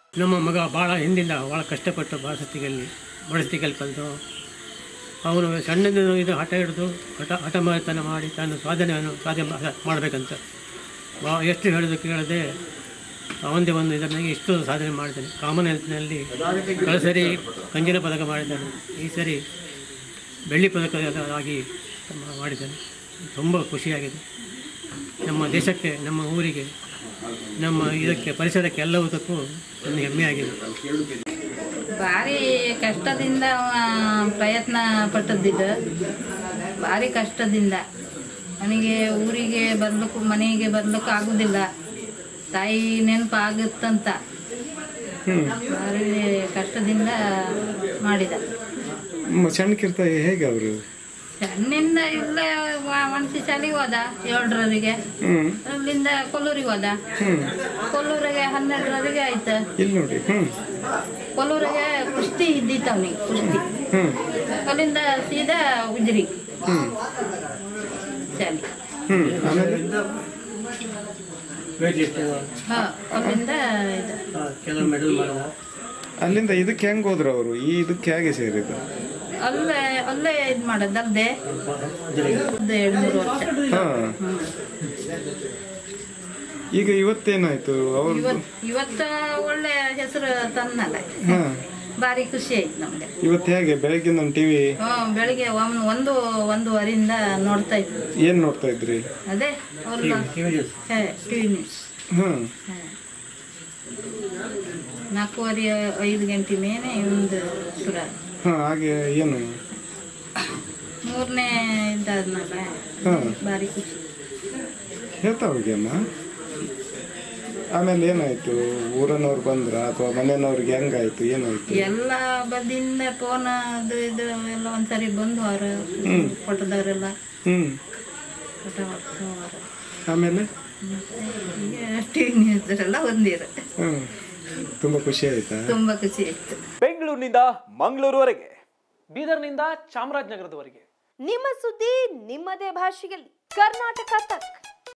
ನಮ್ಮ ಮಗ ಭಾಳ ಹಿಂದಿಂದ ಭಾಳ ಕಷ್ಟಪಟ್ಟು ಬಾಸತಿಗಲ್ಲಿ ಬಡಸ್ತಿಗಲ್ಲಿ ಕಲಿತು ಅವನು ಸಣ್ಣದ ಇದು ಹಠ ಹಿಡಿದು ಹಠ ಹಠಮಾರಿತನ ಮಾಡಿ ತಾನು ಸಾಧನೆಯನ್ನು ಸಾಧನೆ ಮಾ- ಮಾಡಬೇಕಂತ ಬಾ ಎಷ್ಟು ಹೇಳಿದ್ರು ಕೇಳದೆ ಅವನದೇ ಒಂದು ಇದನ್ನಾಗಿ ಇಷ್ಟು ಸಾಧನೆ ಮಾಡಿದ್ದಾನೆ ಕಾಮನ್ವೆಲ್ತ್ನಲ್ಲಿ ಕಳೆದ ಸರಿ ಕಂಚಿನ ಪದಕ ಮಾಡಿದ್ದಾನೆ ಈ ಸರಿ ಬೆಳ್ಳಿ ಪದಕ ಆಗಿ ಮಾಡಿದ್ದಾನೆ ತುಂಬ ಖುಷಿಯಾಗಿದೆ ನಮ್ಮ ದೇಶಕ್ಕೆ ನಮ್ಮ ಊರಿಗೆ ನಮ್ಮ ಇದಕ್ಕೆ ಪರಿಸರಕ್ಕೆ ಎಲ್ಲವುದಕ್ಕೂ ಒಂದು ಹೆಮ್ಮೆಯಾಗಿದೆ ಭಾರಿ ಕಷ್ಟದಿಂದ ಅವ ಪ್ರಯತ್ನ ಪಟ್ಟದ್ದಿದ್ದು ಭಾರಿ ಕಷ್ಟದಿಂದ ಅವನಿಗೆ ಊರಿಗೆ ಬರ್ಲಿಕ್ಕೂ ಮನೆಗೆ ಬರ್ಲಿಕ್ಕೂ ಆಗುದಿಲ್ಲ ತಾಯಿ ನೆನಪು ಆಗುತ್ತಂತ ಭಾರಿ ಕಷ್ಟದಿಂದ ಮಾಡಿದ ಸಣ್ಣಕ್ಕಿರ್ತ ಹೇಗೆ ಅವರು ಸಣ್ಣಿಂದ ಇಲ್ಲೇ ಮನಸ್ಸಿ ಶಾಲೆಗೆ ಹೋದ ಏಳರವರೆಗೆ ಹ್ಞೂ ಅಲ್ಲಿಂದ ಕೊಲ್ಲೂರಿಗೆ ಹೋದ ಕೊಲ್ಲೂರಿಗೆ ಹನ್ನೆರಡರವರೆಗೆ ಆಯ್ತು ಇಲ್ಲಿ ನೋಡಿ ಹ್ಞೂ ಕೊಲ್ಲೂರಿಗೆ ಕುಸ್ತಿ ಇದ್ದಿತ್ತು ಅವನಿಗೆ ಕುಸ್ತಿ ಹ್ಞೂ ಅಲ್ಲಿಂದ ಸೀದಾ ಉಜ್ರಿ ಹ್ಞೂ ಶಾಲೆ ಹ್ಞೂ ಆಮೇಲೆ ಹಾ ಅಲ್ಲಿಂದ ಇದು ಕೆಲವು ಮೆಡಲ್ ಮಾಡಿದ ಅಲ್ಲಿಂದ ಇದಕ್ಕೆ ಹೆಂಗೆ ಹೋದ್ರು ಅವರು ಈ ಇದಕ್ಕೆ ಹೇಗೆ ಸೇರಿದ್ರು ಅಲ್ಲೇ ಅಲ್ಲೇ ಇದು ಮಾಡೋದಲ್ದೆ ಒಂದು ಎರಡು ಮೂರು ವರ್ಷ ಹಾಂ ಈಗ ಇವತ್ತೇನಾಯ್ತು ಅವ್ರು ಇವತ್ ಇವತ್ತ ಒಳ್ಳೆ ಹೆಸರು ತಂದಲ್ಲ ಹಾಂ ಭಾರಿ ಖುಷಿ ಆಯ್ತು ನಮ್ಗೆ ಇವತ್ತು ಹೇಗೆ ಬೆಳಗ್ಗೆ ನಮ್ಮ ಟಿ ವಿ ಹ್ಮ್ ಬೆಳಿಗ್ಗೆ ಒಮ್ಮೆ ಒಂದು ಒಂದೂವರೆಯಿಂದ ನೋಡ್ತಾ ಇದ್ವಿ ಏನು ನೋಡ್ತಾ ಇದ್ರಿ ಅದೇ ಅವ್ರ ಟಿವಿ ನ್ಯೂಸ್ ಹಾಂ ಹಾ. ನಾಲ್ಕೂವರೆ ಐದು ಗಂಟೆ ಮೇಲೆ ಒಂದು ಸುರ ಹಾಂ ಹಾಗೆ ಏನು ಮೂರನೇ ಇದ್ದಾದ್ನಲ್ಲ ಹಾಂ ಭಾರಿ ಖುಷಿ ಹೇಳ್ತಾ ಹೋಗಿ ಅಮ್ಮ ಆಮೇಲೆ ಏನಾಯ್ತು ಊರನವ್ರು ಬಂದ್ರ ಅಥವಾ ಮನೆಯವ್ರಿಗೆ ಹೆಂಗಾಯ್ತು ಏನಾಯ್ತು ಎಲ್ಲ ಬದಿಯಿಂದ ಫೋನ್ ಅದು ಇದು ಎಲ್ಲ ಒಂದ್ಸರಿ ಬಂದು ಅವರು ಫೋಟೋದವರೆಲ್ಲ ಹ್ಮ್ ಫೋಟೋ ಹೊಡ್ಸೋರು ಆಮೇಲೆ ಮತ್ತೆ ಹೀಗೆ ಟಿವಿ ನ್ಯೂಸ್ದರೆಲ್ಲ ಒಂದಿರು ಹ್ಮ್ ತುಂಬಾ ಖುಷಿ ಆಯ್ತಾ ತುಂಬ ಖುಷಿ ಆಯ್ತು ಬೆಂಗಳೂರಿನಿಂದ ಮಂಗಳೂರುವರೆಗೆ ಬೀದರ್ನಿಂದ ಚಾಮರಾಜನಗರದವರೆಗೆ ನಿಮ್ಮ ಸುದ್ದಿ ನಿಮ್ಮದೇ ಭಾಷೆಯಲ್ಲಿ ಕರ್ನಾಟಕ ತಕ್